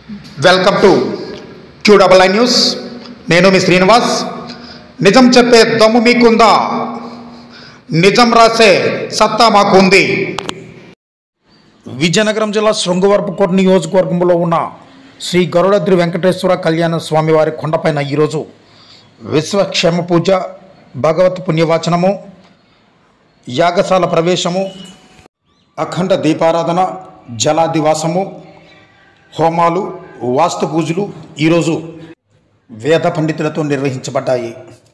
welcome to Q double I news నేను మీ శ్రీనివాస్ నిజం చెప్పే దమ్ము మీకుందా నిజం రాసే సత్తా మాకు ఉంది విజయనగరం జిల్లా శృంగవరపుకోట నియోజకవర్గంలో ఉన్న శ్రీ గరుడద్రి వెంకటేశ్వర కళ్యాణ స్వామివారి కొండపైన ఈరోజు విశ్వక్షేమ పూజ భగవత్ పుణ్యవాచనము యాగశాల ప్రవేశము అఖండ దీపారాధన జలాదివాసము హోమాలు వాస్తు పూజలు ఈరోజు వేద పండితులతో నిర్వహించబడ్డాయి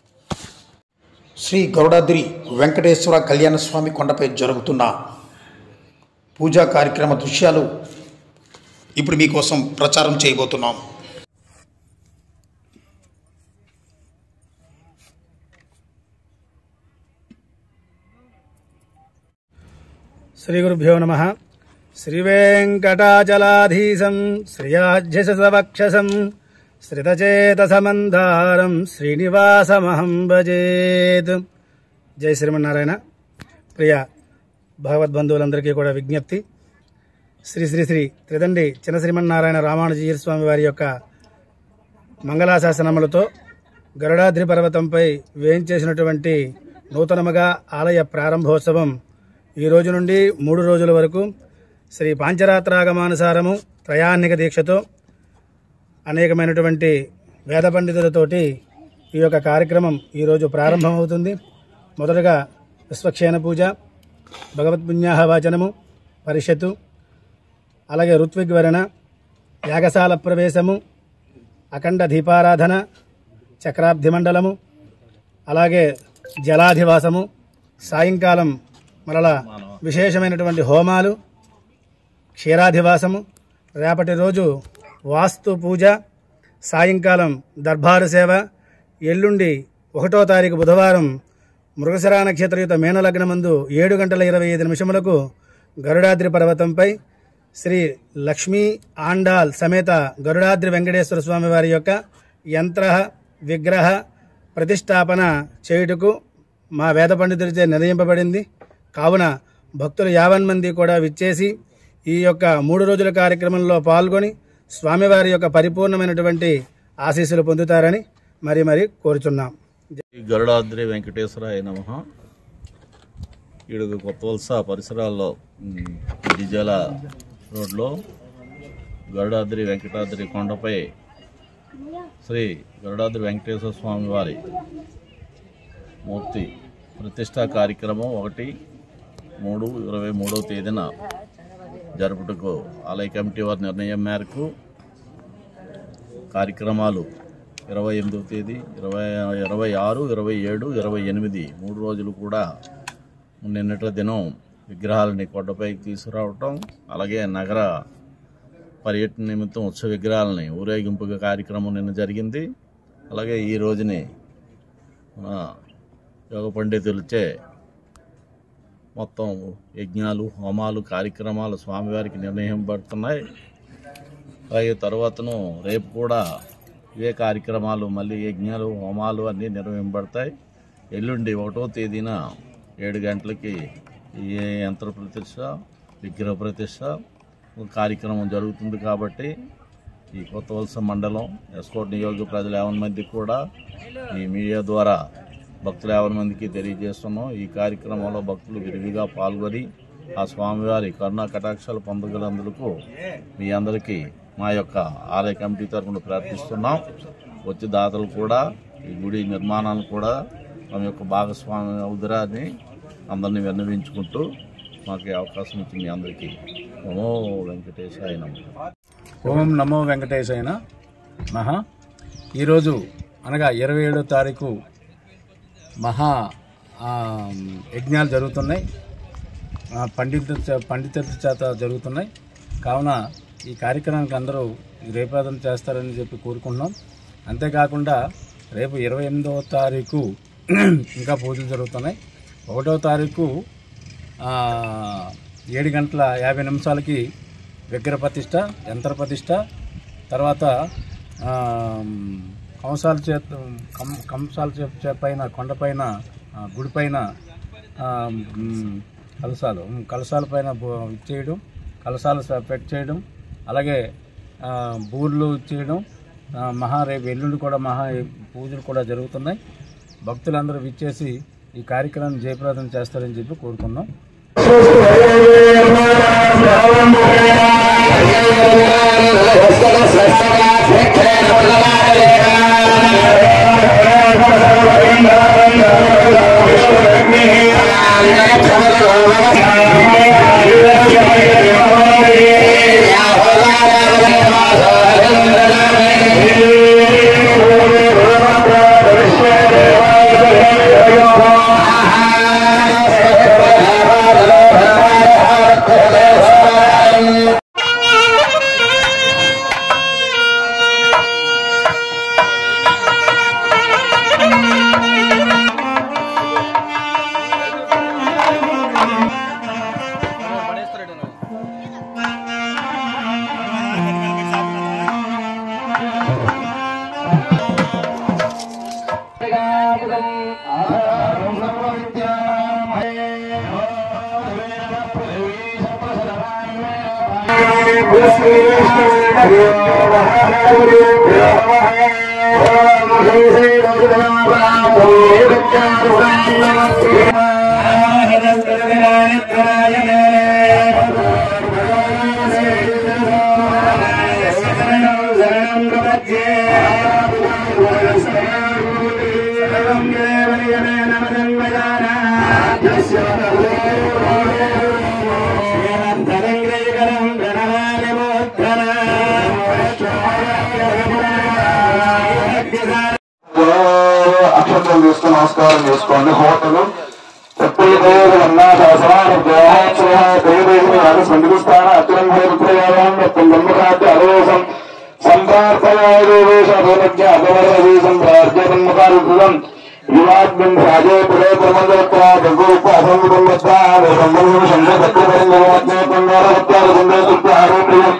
శ్రీ గరుడాద్రి వెంకటేశ్వర కళ్యాణ స్వామి కొండపై జరుగుతున్న పూజా కార్యక్రమ దృశ్యాలు ఇప్పుడు మీకోసం ప్రచారం చేయబోతున్నాం శ్రీ గురుభ్యో నమ శ్రీవేంకటాచలాధీశం శ్రియాధ్యసవక్షసం శ్రితచేతసమంధారం శ్రీనివాసమహం భజేత్ జై శ్రీమన్నారాయణ ప్రియ భగవద్బంధువులందరికీ కూడా విజ్ఞప్తి శ్రీ శ్రీ శ్రీ త్రిదండి చిన్న శ్రీమన్నారాయణ రామానుజీయ స్వామి వారి యొక్క మంగళాశాసనములతో గరుడాద్రి పర్వతంపై వేయించేసినటువంటి నూతనముగా ఆలయ ప్రారంభోత్సవం ఈ రోజు నుండి మూడు రోజుల వరకు శ్రీ పాంచరాత్రాగమానుసారము త్రయాన్నిక దీక్షతో అనేకమైనటువంటి వేద పండితులతోటి ఈ యొక్క కార్యక్రమం ఈరోజు ప్రారంభమవుతుంది మొదటగా విశ్వక్షేణ పూజ భగవద్పుణ్యాహ వాచనము పరిషత్తు అలాగే ఋత్విగ్వరణ యాగశాల ప్రవేశము అఖండ దీపారాధన చక్రాబ్ధి మండలము అలాగే జలాధివాసము సాయంకాలం మరలా విశేషమైనటువంటి హోమాలు క్షీరాధివాసము రేపటి రోజు వాస్తు పూజ సాయంకాలం దర్బారు సేవ ఎల్లుండి ఒకటో తారీఖు బుధవారం మృగశిర నక్షత్రయుత మేనలగ్నమందు ఏడు గంటల ఇరవై ఐదు నిమిషములకు గరుడాద్రి పర్వతంపై శ్రీ లక్ష్మీ ఆండాల్ సమేత గరుడాద్రి వెంకటేశ్వర స్వామి వారి యొక్క యంత్ర విగ్రహ ప్రతిష్టాపన చేయుటకు మా వేద పండితులచే నిర్ణయింపబడింది కావున భక్తులు యావన్ మంది కూడా విచ్చేసి ఈ యొక్క మూడు రోజుల కార్యక్రమంలో పాల్గొని స్వామివారి యొక్క పరిపూర్ణమైనటువంటి ఆశీస్సులు పొందుతారని మరి మరి కోరుచున్నాం ఈ గరుడాద్రి వెంకటేశ్వరాయ నమ ఈడుగు కొత్త వలస పరిసరాల్లో ఉమ్, డిజల రోడ్లో గరుడాద్రి వెంకటాద్రి కొండపై శ్రీ గరుడాద్రి వెంకటేశ్వర స్వామి వారి మూర్తి ప్రతిష్టా కార్యక్రమం ఒకటి మూడు ఇరవై మూడవ తేదీన జరుపుటకు ఆలయ కమిటీ వారి నిర్ణయం మేరకు కార్యక్రమాలు ఇరవై ఎనిమిదవ తేదీ ఇరవై ఇరవై ఆరు ఇరవై ఏడు ఇరవై ఎనిమిది మూడు రోజులు కూడా నిన్నటి దినం విగ్రహాలని కొండపైకి తీసుకురావటం అలాగే నగర పర్యటన నిమిత్తం ఉత్సవ విగ్రహాలని ఊరేగింపుగా కార్యక్రమం నిన్న జరిగింది అలాగే ఈ రోజుని మన యోగ పండితులచే మొత్తం యజ్ఞాలు హోమాలు కార్యక్రమాలు స్వామివారికి నిర్ణయింపబడుతున్నాయి అలాగే తర్వాతను రేపు కూడా ఇవే కార్యక్రమాలు మళ్ళీ యజ్ఞాలు హోమాలు అన్నీ నిర్వహింపబడతాయి ఎల్లుండి ఒకటో తేదీన ఏడు గంటలకి ఈ యంత్ర ప్రతిష్ట విగ్రహ ప్రతిష్ట కార్యక్రమం జరుగుతుంది కాబట్టి ఈ కొత్త వలస మండలం ఎస్కోట్ నియోజక ప్రజలు యావన్ మందికి కూడా ఈ మీడియా ద్వారా భక్తులు యావన్ మందికి తెలియజేస్తున్నాం ఈ కార్యక్రమంలో భక్తులు విరివిగా పాల్గొని ఆ స్వామివారి కరుణా కటాక్షాలు పొందగలందుకు మీ అందరికీ మా యొక్క ఆలయ కమిటీ తరఫున ప్రార్థిస్తున్నాం వచ్చే దాతలు కూడా ఈ గుడి నిర్మాణాలు కూడా తమ యొక్క భాగస్వామి అవుదరాన్ని అందరినీ విన్నవించుకుంటూ మాకు ఈ అవకాశం ఇచ్చి మీ అందరికీ నమో వెంకటేశాయ నమః ఓం నమో వెంకటేశైన మహా ఈరోజు అనగా ఇరవై ఏడో తారీఖు మహా ఆ, యజ్ఞాలు జరుగుతున్నాయి ఆ, పండితు పండితుల చేత జరుగుతున్నాయి కావున ఈ కార్యక్రమానికి అందరూ రేపాదం చేస్తారని చెప్పి కోరుకుంటున్నాం అంతేకాకుండా రేపు ఇరవై ఎనిమిదవ తారీఖు ఇంకా పూజలు జరుగుతున్నాయి ఒకటో తారీఖు ఆ, ఏడు గంటల యాభై నిమిషాలకి విగ్రహ ప్రతిష్ట యంత్ర ప్రతిష్ట తర్వాత ఆ, కంసాల చేత కం కంసాల చే- చే పైన కొండపైన ఆ, గుడిపైన ఆ, మ్, కలశాలు మ్, కలశాల పైన బో- ఇది చేయడం కలశాలు స- పెట్టి చేయడం అలాగే ఆ, బూర్లు చేయడం ఆ, మహా రేపు ఎల్లుండి కూడా మహా పూజలు కూడా జరుగుతున్నాయి భక్తులందరూ విచ్చేసి ఈ కార్యక్రమాన్ని జయప్రదం చేస్తారని చెప్పి కోరుకున్నాం అక్షంతలు తీసుకుని నమస్కారం చేసుకోండి హోటలు ఎప్పుడైతే శాసనాలు దేహేశ్వరి సంధిస్తాన అత్యం భూప్రయాణం బ్రహ్మకార్య అదేశం సంప్రార్థయాదేశ అపవర్గీసం ప్రార్థ్యన్ముఖారుకృతం యువాగ్నం రాజే పురే ప్రమందత్వ దగ్గూప అసంగుతం వద్ద సంబంధం సంఘ భక్తపరంగత్నే కొండారత్యాలు కొండే ఆరోగ్యం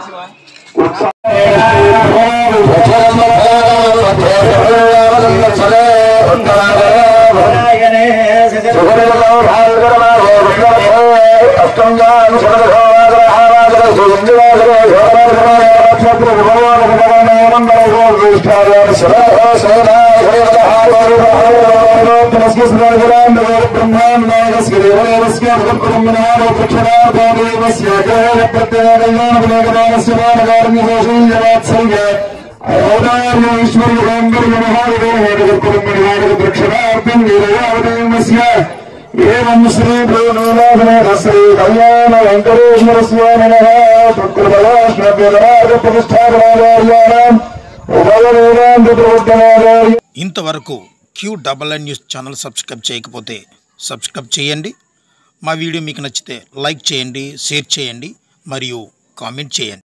ఏం శ్రీ శ్రీ కళ్యాణ వెంకటేశ్వర స్వామి ప్రతిష్టాపనాచార్యాణం ఉభయ వేదాంత ప్రవర్తనాచార్య ఇంతవరకు Q double N news channel subscribe చేయకపోతే సబ్స్క్రైబ్ చేయండి మా వీడియో మీకు నచ్చితే లైక్ చేయండి షేర్ చేయండి మరియు కామెంట్ చేయండి